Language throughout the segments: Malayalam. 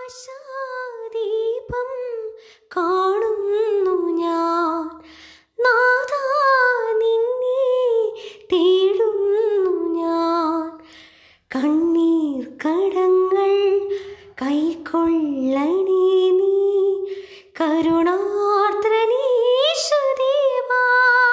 ആശാദീപം കാണുന്നു ഞാൻ നാഥാ നിന്നെ തേടുന്നു ഞാൻ കണ്ണീർ കടങ്ങൾ കൈക്കൊള്ളണേ നീ കരുണാർദ്രനീശുദേവാ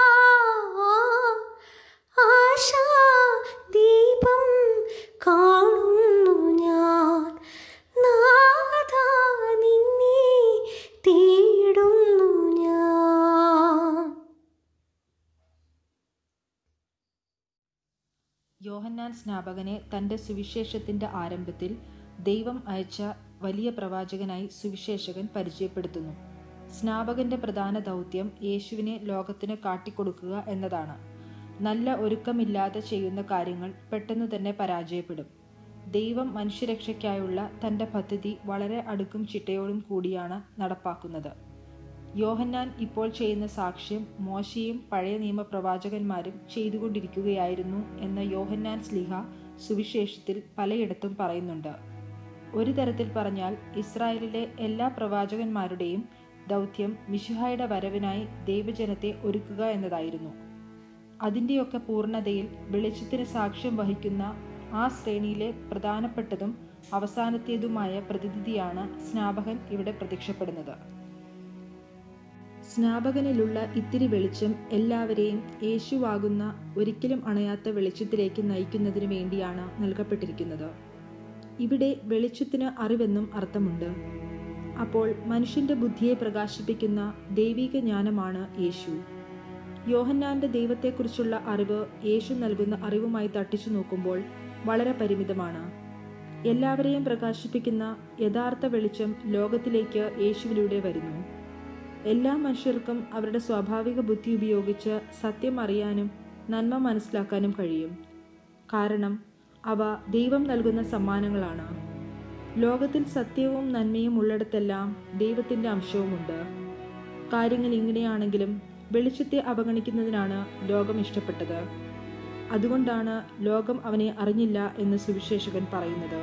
ആശാ ദീപം കാണുന്നു ഞാൻ നാഥാ നിന്നെ തേടുന്നു ഞാൻ യോഹന്നാൻ സ്നാപകനെ തൻ്റെ സുവിശേഷത്തിൻ്റെ ആരംഭത്തിൽ ദൈവം അയച്ച വലിയ പ്രവാചകനായി സുവിശേഷകൻ പരിചയപ്പെടുത്തുന്നു സ്നാപകന്റെ പ്രധാന ദൗത്യം യേശുവിനെ ലോകത്തിന് കാട്ടിക്കൊടുക്കുക എന്നതാണ് നല്ല ഒരുക്കമില്ലാതെ ചെയ്യുന്ന കാര്യങ്ങൾ പെട്ടെന്ന് തന്നെ പരാജയപ്പെടും ദൈവം മനുഷ്യരക്ഷയ്ക്കായുള്ള തൻ്റെ പദ്ധതി വളരെ അടുക്കും ചിട്ടയോടും കൂടിയാണ് നടപ്പാക്കുന്നത് യോഹന്നാൻ ഇപ്പോൾ ചെയ്യുന്ന സാക്ഷ്യം മോശയും പഴയ നിയമ പ്രവാചകന്മാരും ചെയ്തുകൊണ്ടിരിക്കുകയായിരുന്നു എന്ന യോഹന്നാൻ സ്ലിഹ സുവിശേഷത്തിൽ പലയിടത്തും പറയുന്നുണ്ട് ഒരു തരത്തിൽ പറഞ്ഞാൽ ഇസ്രായേലിലെ എല്ലാ പ്രവാചകന്മാരുടെയും ദൗത്യം മിശുഹായുടെ വരവിനായി ദൈവജനത്തെ ഒരുക്കുക എന്നതായിരുന്നു അതിൻ്റെയൊക്കെ പൂർണ്ണതയിൽ വെളിച്ചത്തിന് സാക്ഷ്യം വഹിക്കുന്ന ആ ശ്രേണിയിലെ പ്രധാനപ്പെട്ടതും അവസാനത്തേതുമായ പ്രതിനിധിയാണ് സ്നാപകൻ ഇവിടെ പ്രത്യക്ഷപ്പെടുന്നത് സ്നാപകനിലുള്ള ഇത്തിരി വെളിച്ചം എല്ലാവരെയും യേശുവാകുന്ന ഒരിക്കലും അണയാത്ത വെളിച്ചത്തിലേക്ക് നയിക്കുന്നതിന് വേണ്ടിയാണ് നൽകപ്പെട്ടിരിക്കുന്നത് ഇവിടെ വെളിച്ചത്തിന് അറിവെന്നും അർത്ഥമുണ്ട് അപ്പോൾ മനുഷ്യന്റെ ബുദ്ധിയെ പ്രകാശിപ്പിക്കുന്ന ദൈവിക ജ്ഞാനമാണ് യേശു യോഹന്നാന്റെ ദൈവത്തെക്കുറിച്ചുള്ള അറിവ് യേശു നൽകുന്ന അറിവുമായി തട്ടിച്ചു നോക്കുമ്പോൾ വളരെ പരിമിതമാണ് എല്ലാവരെയും പ്രകാശിപ്പിക്കുന്ന യഥാർത്ഥ വെളിച്ചം ലോകത്തിലേക്ക് യേശുവിലൂടെ വരുന്നു എല്ലാ മനുഷ്യർക്കും അവരുടെ സ്വാഭാവിക ബുദ്ധി ഉപയോഗിച്ച് സത്യം അറിയാനും നന്മ മനസ്സിലാക്കാനും കഴിയും കാരണം അവ ദൈവം നൽകുന്ന സമ്മാനങ്ങളാണ് ലോകത്തിൽ സത്യവും നന്മയും ഉള്ളിടത്തെല്ലാം ദൈവത്തിൻ്റെ അംശവുമുണ്ട് കാര്യങ്ങൾ ഇങ്ങനെയാണെങ്കിലും വെളിച്ചത്തെ അവഗണിക്കുന്നതിനാണ് ലോകം ഇഷ്ടപ്പെട്ടത് അതുകൊണ്ടാണ് ലോകം അവനെ അറിഞ്ഞില്ല എന്ന് സുവിശേഷകൻ പറയുന്നത്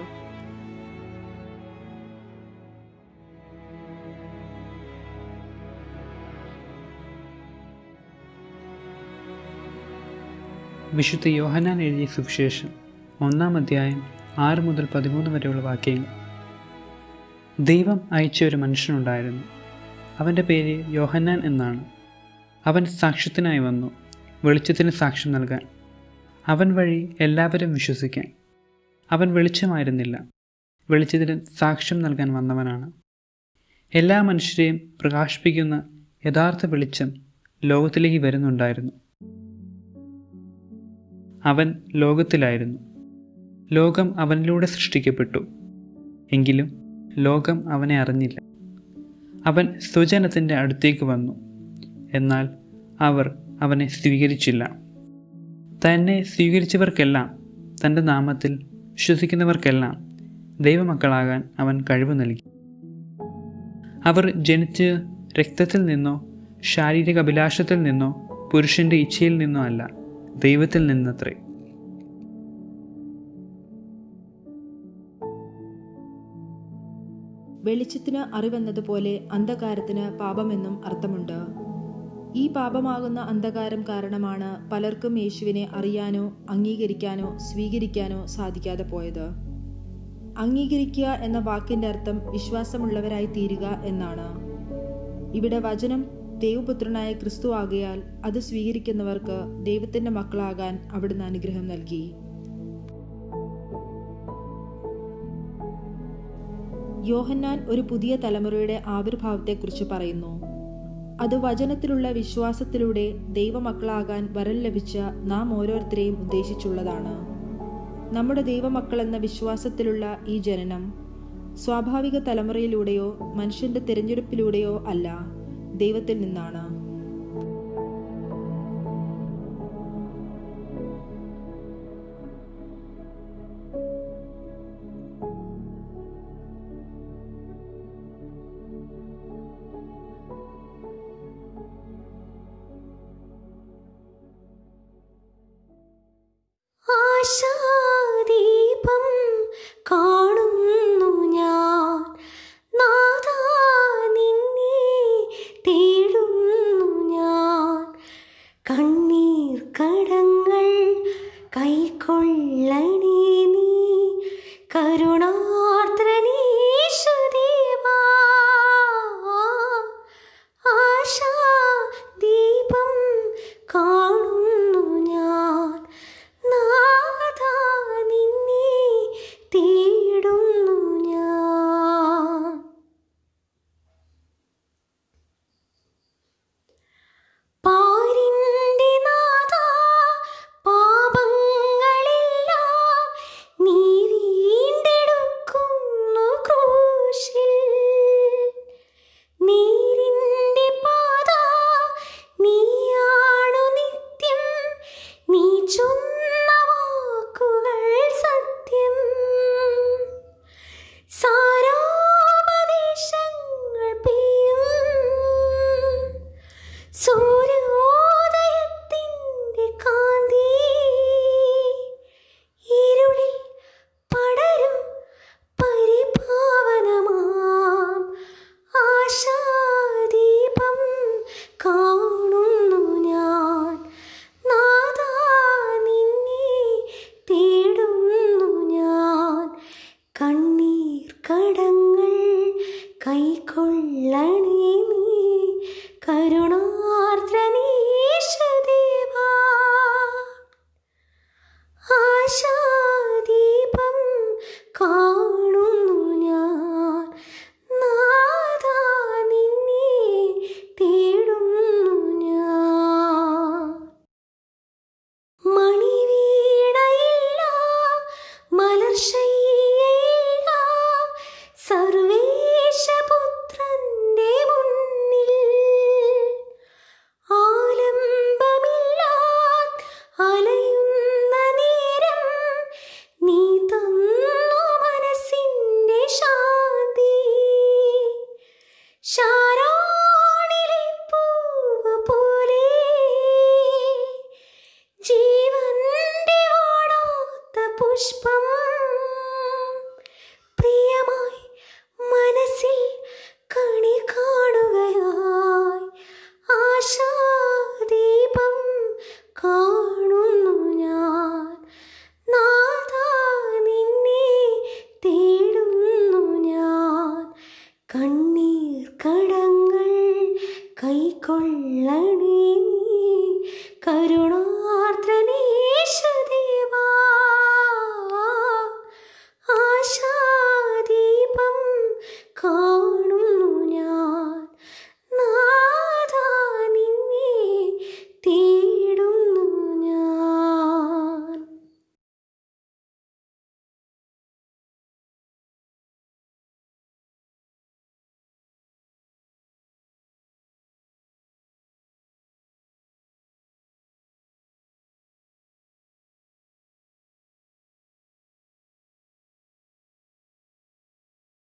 വിശുദ്ധ യോഹന്നാൻ എഴുതിയ സുവിശേഷം ഒന്നാം അധ്യായം ആറ് മുതൽ പതിമൂന്ന് വരെയുള്ള വാക്യങ്ങൾ ദൈവം അയച്ച ഒരു മനുഷ്യനുണ്ടായിരുന്നു അവൻ്റെ പേര് യോഹന്നാൻ എന്നാണ് അവൻ സാക്ഷ്യത്തിനായി വന്നു വെളിച്ചത്തിന് സാക്ഷ്യം നൽകാൻ അവൻ വഴി എല്ലാവരും വിശ്വസിക്കാൻ അവൻ വെളിച്ചമായിരുന്നില്ല വെളിച്ചത്തിന് സാക്ഷ്യം നൽകാൻ വന്നവനാണ് എല്ലാ മനുഷ്യരെയും പ്രകാശിപ്പിക്കുന്ന യഥാർത്ഥ വെളിച്ചം ലോകത്തിലേക്ക് വരുന്നുണ്ടായിരുന്നു അവൻ ലോകത്തിലായിരുന്നു ലോകം അവനിലൂടെ സൃഷ്ടിക്കപ്പെട്ടു എങ്കിലും ലോകം അവനെ അറിഞ്ഞില്ല അവൻ സ്വജനത്തിൻ്റെ അടുത്തേക്ക് വന്നു എന്നാൽ അവർ അവനെ സ്വീകരിച്ചില്ല തന്നെ സ്വീകരിച്ചവർക്കെല്ലാം തൻ്റെ നാമത്തിൽ വിശ്വസിക്കുന്നവർക്കെല്ലാം ദൈവമക്കളാകാൻ അവൻ കഴിവ് നൽകി അവർ ജനിച്ച് രക്തത്തിൽ നിന്നോ ശാരീരിക അഭിലാഷത്തിൽ നിന്നോ പുരുഷന്റെ ഇച്ഛയിൽ നിന്നോ അല്ല ദൈവത്തിൽ നിന്നത്രേ വെളിച്ചത്തിന് അറിവെന്നതുപോലെ അന്ധകാരത്തിന് പാപമെന്നും അർത്ഥമുണ്ട് ഈ പാപമാകുന്ന അന്ധകാരം കാരണമാണ് പലർക്കും യേശുവിനെ അറിയാനോ അംഗീകരിക്കാനോ സ്വീകരിക്കാനോ സാധിക്കാതെ പോയത് അംഗീകരിക്കുക എന്ന വാക്കിന്റെ അർത്ഥം വിശ്വാസമുള്ളവരായി തീരുക എന്നാണ് ഇവിടെ വചനം ദൈവപുത്രനായ ക്രിസ്തു ആകയാൽ അത് സ്വീകരിക്കുന്നവർക്ക് ദൈവത്തിന്റെ മക്കളാകാൻ അവിടുന്ന് അനുഗ്രഹം നൽകി യോഹന്നാൻ ഒരു പുതിയ തലമുറയുടെ ആവിർഭാവത്തെക്കുറിച്ച് പറയുന്നു അത് വചനത്തിലുള്ള വിശ്വാസത്തിലൂടെ ദൈവമക്കളാകാൻ വരം ലഭിച്ച നാം ഓരോരുത്തരെയും ഉദ്ദേശിച്ചുള്ളതാണ് നമ്മുടെ ദൈവമക്കൾ എന്ന വിശ്വാസത്തിലുള്ള ഈ ജനനം സ്വാഭാവിക തലമുറയിലൂടെയോ മനുഷ്യന്റെ തിരഞ്ഞെടുപ്പിലൂടെയോ അല്ല ദൈവത്തിൽ നിന്നാണ് ആശാദീപം കാണുന്നു ഞാൻ കടങ്ങൾ കൈക്കൊള്ളണേ നീ കരുണാർദ്രനീശദേവാ ആശാദീപം കാണുന്നു ഞാൻ നാഥാ നിന്നെ തേടുന്നു ഞാൻ മണിവീണയില്ല മലർശയ്യയില്ല സർവേശപുത്രന്റെ മുന്നിൽ ആലംബമില്ല അലയുന്ന നേരം നീ തന്നു മനസ്സിന്റെ ശാന്തി ശാരാണിലെ പൂവ് പോലെ ജീവന്റെ വാടാത്ത പുഷ്പം പ്രിയമായി മനസ്സിൽ കണി കാണുകയായി ആശാദീപം കാണുന്നു ഞാൻ നാഥാ നിന്നെ തേടുന്നു ഞാൻ കണ്ണീർ കടങ്ങൾ കൈക്കൊള്ളണേ